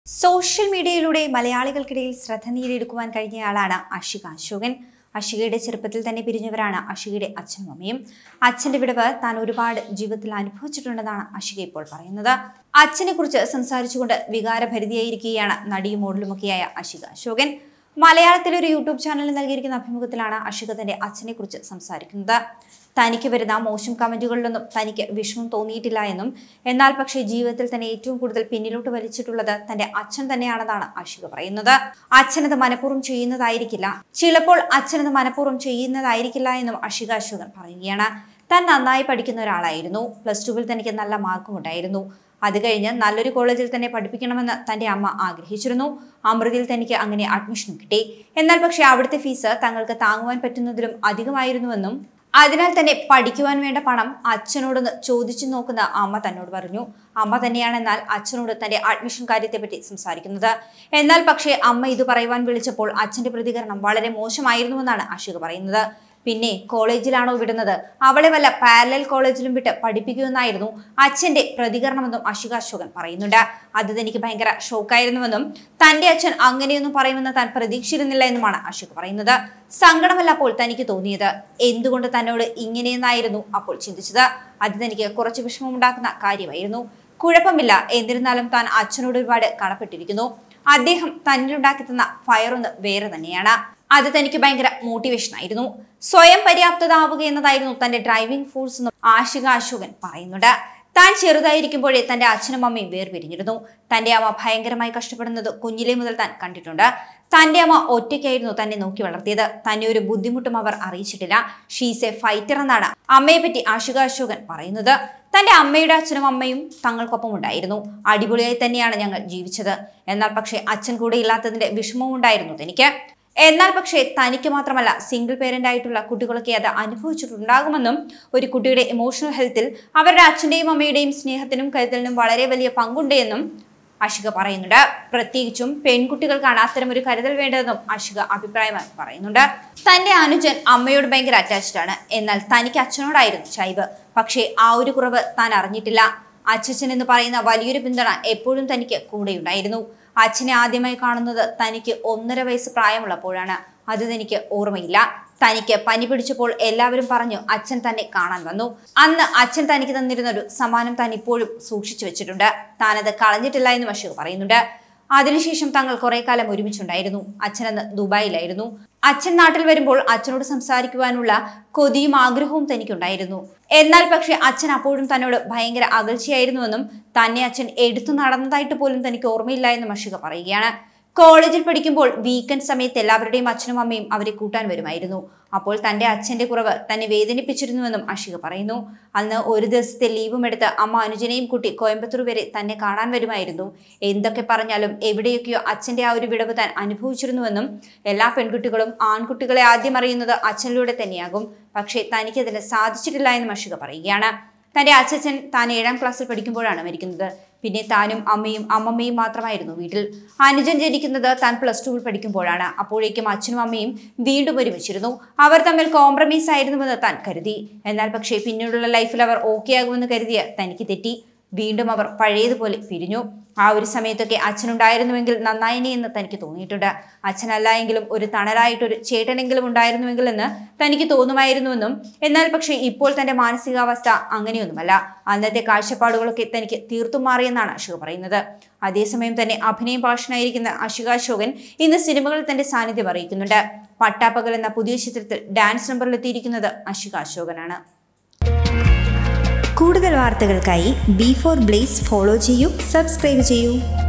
social മീഡിയയിലൂടെ മലയാളികൾക്കിടയിൽ ശ്രദ്ധ നേടിയെടുക്കുവാൻ കഴിഞ്ഞയാളാണ് അഷിക അശോകൻ അഷികയുടെ ചെറുപ്പത്തിൽ തന്നെ പിരിഞ്ഞവരാണ് അഷികയുടെ അച്ഛനും അമ്മയും അച്ഛന്റെ വിടവ് താൻ ഒരുപാട് ജീവിതത്തിൽ അനുഭവിച്ചിട്ടുണ്ടെന്നാണ് അഷിക ഇപ്പോൾ പറയുന്നത് അച്ഛനെ കുറിച്ച് സംസാരിച്ചുകൊണ്ട് വികാരഭരിതിയായിരിക്കുകയാണ് നടിയും മോഡലുമൊക്കെയായ അഷിക അശോകൻ മലയാളത്തിലെ ഒരു യൂട്യൂബ് ചാനലിൽ നൽകിയിരിക്കുന്ന അഭിമുഖത്തിലാണ് അഷിക തന്റെ അച്ഛനെ കുറിച്ച് സംസാരിക്കുന്നത് തനിക്ക് വരുന്ന മോശം കമന്റുകളിലൊന്നും തനിക്ക് വിഷമം തോന്നിയിട്ടില്ല എന്നും എന്നാൽ പക്ഷേ ജീവിതത്തിൽ തന്നെ ഏറ്റവും കൂടുതൽ പിന്നിലോട്ട് വലിച്ചിട്ടുള്ളത് തന്റെ അച്ഛൻ തന്നെയാണെന്നാണ് അഷിക പറയുന്നത് അച്ഛനത് മനഃപൂർവ്വം ചെയ്യുന്നതായിരിക്കില്ല ചിലപ്പോൾ അച്ഛനത് മനഃപൂർവ്വം ചെയ്യുന്നതായിരിക്കില്ല എന്നും അഷിക അശോകൻ പറയുകയാണ് താൻ നന്നായി പഠിക്കുന്ന ഒരാളായിരുന്നു പ്ലസ് ടുവിൽ തനിക്ക് നല്ല മാർക്കും ഉണ്ടായിരുന്നു അത് കഴിഞ്ഞ് നല്ലൊരു കോളേജിൽ തന്നെ പഠിപ്പിക്കണമെന്ന് തന്റെ അമ്മ ആഗ്രഹിച്ചിരുന്നു അമൃതയിൽ തനിക്ക് അങ്ങനെ അഡ്മിഷൻ കിട്ടി എന്നാൽ പക്ഷേ അവിടുത്തെ ഫീസ് തങ്ങൾക്ക് താങ്ങുവാൻ പറ്റുന്നതിലും അധികമായിരുന്നുവെന്നും അതിനാൽ തന്നെ പഠിക്കുവാൻ വേണ്ട പണം അച്ഛനോടൊന്ന് ചോദിച്ചു നോക്കുന്ന അമ്മ തന്നോട് പറഞ്ഞു അമ്മ തന്നെയാണെന്നാൽ അച്ഛനോട് തന്റെ അഡ്മിഷൻ കാര്യത്തെപ്പറ്റി സംസാരിക്കുന്നത് എന്നാൽ പക്ഷേ അമ്മ ഇത് പറയുവാൻ വിളിച്ചപ്പോൾ അച്ഛന്റെ പ്രതികരണം വളരെ മോശമായിരുന്നുവെന്നാണ് അഷിക പറയുന്നത് പിന്നെ കോളേജിലാണോ വിടുന്നത് അവളെ വല്ല പാരലൽ കോളേജിലും വിട്ട് പഠിപ്പിക്കുമെന്നായിരുന്നു അച്ഛന്റെ പ്രതികരണമെന്നും അഷിക അശോകൻ പറയുന്നുണ്ട് അത് തനിക്ക് ഭയങ്കര ഷോക്കായിരുന്നുവെന്നും തന്റെ അച്ഛൻ അങ്ങനെയൊന്നും പറയുമെന്ന് താൻ പ്രതീക്ഷിച്ചിരുന്നില്ല എന്നുമാണ് അഷിക പറയുന്നത് സങ്കടമല്ല അപ്പോൾ തനിക്ക് തോന്നിയത് എന്തുകൊണ്ട് തന്നോട് ഇങ്ങനെയെന്നായിരുന്നു അപ്പോൾ ചിന്തിച്ചത് അത് തനിക്ക് കുറച്ച് വിഷമമുണ്ടാക്കുന്ന കാര്യമായിരുന്നു കുഴപ്പമില്ല എന്നിരുന്നാലും താൻ അച്ഛനോട് ഒരുപാട് കടപ്പെട്ടിരിക്കുന്നു അദ്ദേഹം തന്നിലുണ്ടാക്കി തന്ന ഫയറൊന്ന് വേറെ തന്നെയാണ് അത് തനിക്ക് ഭയങ്കര മോട്ടിവേഷൻ ആയിരുന്നു സ്വയം പര്യാപ്തതാവുക എന്നതായിരുന്നു തന്റെ ഡ്രൈവിംഗ് ഫോഴ്സ് എന്ന് ആഷിക അശോകൻ പറയുന്നുണ്ട് താൻ ചെറുതായിരിക്കുമ്പോഴേ തന്റെ അച്ഛനും അമ്മയും വേർപിരിഞ്ഞിരുന്നു തന്റെ അമ്മ ഭയങ്കരമായി കഷ്ടപ്പെടുന്നത് കുഞ്ഞിലെ മുതൽ താൻ കണ്ടിട്ടുണ്ട് തന്റെ അമ്മ ഒറ്റയ്ക്കായിരുന്നു തന്നെ നോക്കി വളർത്തിയത് തന്നെ ഒരു ബുദ്ധിമുട്ടും അവർ അറിയിച്ചിട്ടില്ല ഷീസ് എ ഫൈറ്റർ എന്നാണ് അമ്മയെ പറ്റി ആഷിക അശോകൻ പറയുന്നത് തന്റെ അമ്മയുടെ അച്ഛനും അമ്മയും തങ്ങൾക്കൊപ്പം ഉണ്ടായിരുന്നു അടിപൊളിയായി തന്നെയാണ് ഞങ്ങൾ ജീവിച്ചത് എന്നാൽ പക്ഷേ അച്ഛൻ കൂടെ ഇല്ലാത്തതിന്റെ വിഷമവും ഉണ്ടായിരുന്നു തനിക്ക് എന്നാൽ പക്ഷേ തനിക്ക് മാത്രമല്ല സിംഗിൾ പേരന്റ് ആയിട്ടുള്ള കുട്ടികളൊക്കെ അത് അനുഭവിച്ചിട്ടുണ്ടാകുമെന്നും ഒരു കുട്ടിയുടെ ഇമോഷണൽ ഹെൽത്തിൽ അവരുടെ അച്ഛന്റെയും അമ്മയുടെയും സ്നേഹത്തിനും കരുതലിനും വളരെ വലിയ പങ്കുണ്ട് എന്നും അഷിക പറയുന്നുണ്ട് പ്രത്യേകിച്ചും പെൺകുട്ടികൾക്കാണ് അത്തരമൊരു കരുതൽ വേണ്ടതെന്നും അഷിക അഭിപ്രായമായി പറയുന്നുണ്ട് തന്റെ അനുജൻ അമ്മയോട് ഭയങ്കര അറ്റാച്ച്ഡ് ആണ് എന്നാൽ തനിക്ക് അച്ഛനോടായിരുന്നു ചൈവ് പക്ഷേ ആ ഒരു കുറവ് താൻ അറിഞ്ഞിട്ടില്ല അച്ഛൻ എന്ന് പറയുന്ന വലിയൊരു പിന്തുണ എപ്പോഴും തനിക്ക് കൂടെയുണ്ടായിരുന്നു അച്ഛനെ ആദ്യമായി കാണുന്നത് തനിക്ക് ഒന്നര വയസ്സ് പ്രായമുള്ളപ്പോഴാണ് അത് തനിക്ക് ഓർമ്മയില്ല തനിക്ക് പനി പിടിച്ചപ്പോൾ എല്ലാവരും പറഞ്ഞു അച്ഛൻ തന്നെ കാണാൻ വന്നു അന്ന് അച്ഛൻ തനിക്ക് തന്നിരുന്ന ഒരു സമ്മാനം താൻ ഇപ്പോഴും സൂക്ഷിച്ചു വെച്ചിട്ടുണ്ട് താനത് കളഞ്ഞിട്ടില്ല എന്ന് മഷീർ പറയുന്നുണ്ട് അതിനുശേഷം തങ്ങൾ കുറെ കാലം ഒരുമിച്ചുണ്ടായിരുന്നു അച്ഛൻ അന്ന് ദുബായിലായിരുന്നു അച്ഛൻ നാട്ടിൽ വരുമ്പോൾ അച്ഛനോട് സംസാരിക്കുവാനുള്ള കൊതിയും ആഗ്രഹവും തനിക്കുണ്ടായിരുന്നു എന്നാൽ പക്ഷെ അച്ഛൻ അപ്പോഴും തന്നോട് ഭയങ്കര അകൽച്ചയായിരുന്നുവെന്നും തന്നെ അച്ഛൻ എടുത്തു നടന്നതായിട്ട് പോലും തനിക്ക് ഓർമ്മയില്ല എന്നും അഷിക പറയുകയാണ് കോളേജിൽ പഠിക്കുമ്പോൾ വീക്കെൻഡ് സമയത്ത് എല്ലാവരുടെയും അച്ഛനും അമ്മയും അവരെ കൂട്ടാൻ വരുമായിരുന്നു അപ്പോൾ തന്റെ അച്ഛന്റെ കുറവ് തന്നെ വേദനിപ്പിച്ചിരുന്നുവെന്നും അഷിക പറയുന്നു അന്ന് ഒരു ദിവസത്തെ ലീവും എടുത്ത് അമ്മ അനുജനെയും കൂട്ടി കോയമ്പത്തൂർ വരെ തന്നെ കാണാൻ വരുമായിരുന്നു എന്തൊക്കെ പറഞ്ഞാലും എവിടെയൊക്കെയോ അച്ഛന്റെ ആ ഒരു വിടവ് താൻ അനുഭവിച്ചിരുന്നുവെന്നും എല്ലാ പെൺകുട്ടികളും ആൺകുട്ടികളെ ആദ്യം അറിയുന്നത് അച്ഛനിലൂടെ തന്നെയാകും പക്ഷേ തനിക്കതിന് സാധിച്ചിട്ടില്ല എന്നും അഷിക പറയുകയാണ് തന്റെ അച്ഛൻ താൻ ഏഴാം ക്ലാസ്സിൽ പഠിക്കുമ്പോഴാണ് മരിക്കുന്നത് പിന്നെ താനും അമ്മയും അമ്മമ്മയും മാത്രമായിരുന്നു വീട്ടിൽ അനുജൻ ജനിക്കുന്നത് താൻ പ്ലസ് ടുവിൽ പഠിക്കുമ്പോഴാണ് അപ്പോഴേക്കും അച്ഛനും അമ്മയും വീണ്ടും ഒരുമിച്ചിരുന്നു അവർ തമ്മിൽ കോംപ്രമൈസ് ആയിരുന്നുവെന്ന് താൻ കരുതി എന്നാൽ പക്ഷേ പിന്നീടുള്ള ലൈഫിൽ അവർ ഓക്കെ ആകുമെന്ന് കരുതിയ തനിക്ക് തെറ്റി വീണ്ടും അവർ പഴയതുപോലെ പിരിഞ്ഞു ആ ഒരു സമയത്തൊക്കെ അച്ഛനുണ്ടായിരുന്നുവെങ്കിൽ നന്നായിനെ എന്ന് തനിക്ക് തോന്നിയിട്ടുണ്ട് അച്ഛനല്ല എങ്കിലും ഒരു തണലായിട്ടൊരു ചേട്ടനെങ്കിലും ഉണ്ടായിരുന്നുവെങ്കിൽ എന്ന് തനിക്ക് തോന്നുമായിരുന്നുവെന്നും എന്നാൽ പക്ഷേ ഇപ്പോൾ തന്റെ മാനസികാവസ്ഥ അങ്ങനെയൊന്നുമല്ല അന്നത്തെ കാഴ്ചപ്പാടുകളൊക്കെ തനിക്ക് തീർത്തും മാറിയെന്നാണ് അശോക് പറയുന്നത് അതേസമയം തന്നെ അഭിനയം പാഷനായിരിക്കുന്ന അശിക അശോകൻ ഇന്ന് സിനിമകളിൽ തന്റെ സാന്നിധ്യം അറിയിക്കുന്നുണ്ട് പട്ടാപ്പകൽ എന്ന പുതിയ ചിത്രത്തിൽ ഡാൻസ് നമ്പറിലെത്തിയിരിക്കുന്നത് അശിക അശോകനാണ് കൂടുതൽ വാർത്തകൾക്കായി ബി ഫോർ ബ്ലേസ് ഫോളോ ചെയ്യൂ സബ്സ്ക്രൈബ് ചെയ്യൂ